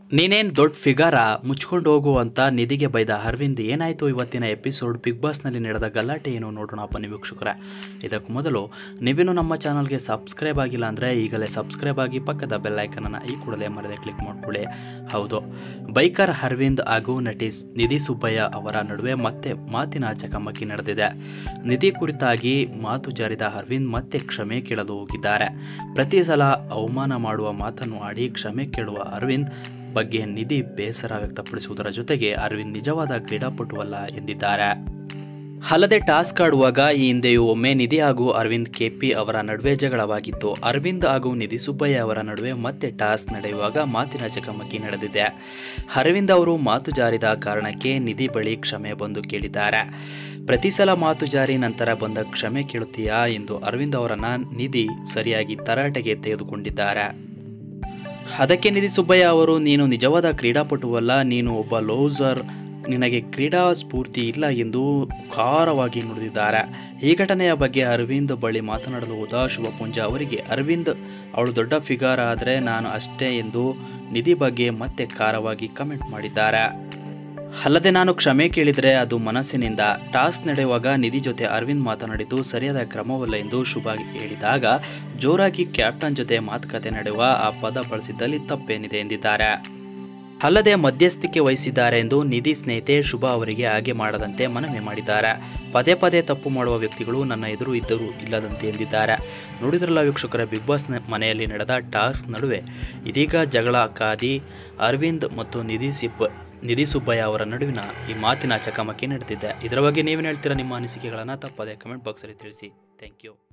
ನೀನೇನು ದೊಡ್ಡ ಫಿಗರ ಮುಚ್ಕೊಂಡು ಹೋಗು ಅಂತ ನಿಧಿಗೆ ಬೈದ ಅರವಿಂದ್ ಏನಾಯಿತು ಇವತ್ತಿನ ಎಪಿಸೋಡ್ ಬಿಗ್ ಬಾಸ್ನಲ್ಲಿ ನಡೆದ ಗಲಾಟೆ ಏನು ನೋಡೋಣ ಬನ್ನಿ ವೀಕ್ಷಕರೇ ಇದಕ್ಕೂ ಮೊದಲು ನೀವೇನು ನಮ್ಮ ಚಾನಲ್ಗೆ ಸಬ್ಸ್ಕ್ರೈಬ್ ಆಗಿಲ್ಲ ಅಂದರೆ ಈಗಲೇ ಸಬ್ಸ್ಕ್ರೈಬ್ ಆಗಿ ಪಕ್ಕದ ಬೆಲ್ಲೈಕನನ್ನು ಈ ಕೂಡಲೇ ಮರದೆ ಕ್ಲಿಕ್ ಮಾಡಿಕೊಳ್ಳಿ ಹೌದು ಬೈಕರ್ ಅರವಿಂದ್ ಹಾಗೂ ನಟಿ ನಿಧಿ ಸುಬ್ಬಯ್ಯ ಅವರ ನಡುವೆ ಮತ್ತೆ ಮಾತಿನ ಚಕಮಕಿ ನಡೆದಿದೆ ನಿಧಿ ಕುರಿತಾಗಿ ಮಾತು ಜಾರಿದ ಅರವಿಂದ್ ಮತ್ತೆ ಕ್ಷಮೆ ಕೇಳಲು ಹೋಗಿದ್ದಾರೆ ಪ್ರತಿ ಸಲ ಅವಮಾನ ಮಾಡುವ ಮಾತನ್ನು ಆಡಿ ಕ್ಷಮೆ ಕೇಳುವ ಅರವಿಂದ್ ಬಗ್ಗೆ ನಿಧಿ ಬೇಸರ ವ್ಯಕ್ತಪಡಿಸುವುದರ ಜೊತೆಗೆ ಅರವಿಂದ್ ನಿಜವಾದ ಕ್ರೀಡಾಪಟುವಲ್ಲ ಎಂದಿದ್ದಾರೆ ಅಲ್ಲದೆ ಟಾಸ್ಕ್ ಆಡುವಾಗ ಈ ಹಿಂದೆಯೂ ಒಮ್ಮೆ ನಿಧಿ ಹಾಗೂ ಅರವಿಂದ್ ಕೆಪಿ ಅವರ ನಡುವೆ ಜಗಳವಾಗಿತ್ತು ಅರವಿಂದ್ ಹಾಗೂ ನಿಧಿ ಸುಬ್ಬಯ್ಯ ಅವರ ನಡುವೆ ಮತ್ತೆ ಟಾಸ್ಕ್ ನಡೆಯುವಾಗ ಮಾತಿನ ಚಕಮಕಿ ನಡೆದಿದೆ ಅರವಿಂದ್ ಅವರು ಮಾತು ಜಾರಿದ ಕಾರಣಕ್ಕೆ ನಿಧಿ ಬಳಿ ಕ್ಷಮೆ ಬಂದು ಕೇಳಿದ್ದಾರೆ ಪ್ರತಿ ಸಲ ಮಾತು ಜಾರಿ ನಂತರ ಬಂದ ಕ್ಷಮೆ ಕೇಳುತ್ತೀಯಾ ಎಂದು ಅರವಿಂದ್ ಅವರನ್ನ ನಿಧಿ ಸರಿಯಾಗಿ ತರಾಟೆಗೆ ತೆಗೆದುಕೊಂಡಿದ್ದಾರೆ ಅದಕ್ಕೆ ನಿಧಿ ಸುಬ್ಬಯ್ಯ ಅವರು ನೀನು ನಿಜವಾದ ಕ್ರೀಡಾಪಟುವಲ್ಲ ನೀನು ಒಬ್ಬ ಲೋಸರ್ ನಿನಗೆ ಕ್ರೀಡಾ ಸ್ಫೂರ್ತಿ ಇಲ್ಲ ಎಂದು ಖಾರವಾಗಿ ನುಡಿದಿದ್ದಾರೆ ಈ ಘಟನೆಯ ಬಗ್ಗೆ ಅರವಿಂದ್ ಬಳಿ ಮಾತನಾಡಲು ಹೋದ ಶುಭಪುಂಜ ಅವರಿಗೆ ಅರವಿಂದ್ ಅವಳು ದೊಡ್ಡ ಫಿಗರ್ ಆದರೆ ನಾನು ಅಷ್ಟೇ ಎಂದು ನಿಧಿ ಬಗ್ಗೆ ಮತ್ತೆ ಖಾರವಾಗಿ ಕಮೆಂಟ್ ಮಾಡಿದ್ದಾರೆ ಅಲ್ಲದೆ ನಾನು ಕ್ಷಮೆ ಕೇಳಿದರೆ ಅದು ಮನಸ್ಸಿನಿಂದ ಟಾಸ್ಕ್ ನಡೆಯುವಾಗ ನಿಧಿ ಜೊತೆ ಅರವಿಂದ್ ಮಾತನಾಡಿದ್ದು ಸರಿಯಾದ ಕ್ರಮವಲ್ಲ ಎಂದು ಶುಭ ಹೇಳಿದಾಗ ಜೋರಾಗಿ ಕ್ಯಾಪ್ಟನ್ ಜೊತೆ ಮಾತುಕತೆ ನಡೆಯುವ ಆ ಪದ ಬಳಸಿದ್ದಲ್ಲಿ ತಪ್ಪೇನಿದೆ ಎಂದಿದ್ದಾರೆ ಅಲ್ಲದೆ ಮಧ್ಯಸ್ಥಿಕೆ ವಹಿಸಿದ್ದಾರೆ ಎಂದು ನಿಧಿ ಸ್ನೇಹಿತೆ ಶುಭ ಅವರಿಗೆ ಹಾಗೆ ಮಾಡದಂತೆ ಮನವಿ ಮಾಡಿದ್ದಾರೆ ಪದೇ ಪದೇ ತಪ್ಪು ಮಾಡುವ ವ್ಯಕ್ತಿಗಳು ನನ್ನ ಎದುರು ಇದ್ದರೂ ಇಲ್ಲದಂತೆ ಎಂದಿದ್ದಾರೆ ನೋಡಿದ್ರಲ್ಲ ವೀಕ್ಷಕರ ಬಿಗ್ ಬಾಸ್ ಮನೆಯಲ್ಲಿ ನಡೆದ ಟಾಸ್ಕ್ ನಡುವೆ ಇದೀಗ ಜಗಳ ಕಾದಿ ಅರವಿಂದ್ ಮತ್ತು ನಿಧಿ ಸಿಬ್ಬ ನಿಧಿ ಸುಬ್ಬಯ್ಯ ಅವರ ನಡುವಿನ ಈ ಮಾತಿನ ಚಕಮಕಿ ನಡೆದಿದೆ ಇದರ ಬಗ್ಗೆ ನೀವೇನು ಹೇಳ್ತೀರಾ ನಿಮ್ಮ ಅನಿಸಿಕೆಗಳನ್ನು ತಪ್ಪದೆ ಕಮೆಂಟ್ ಬಾಕ್ಸಲ್ಲಿ ತಿಳಿಸಿ ಥ್ಯಾಂಕ್ ಯು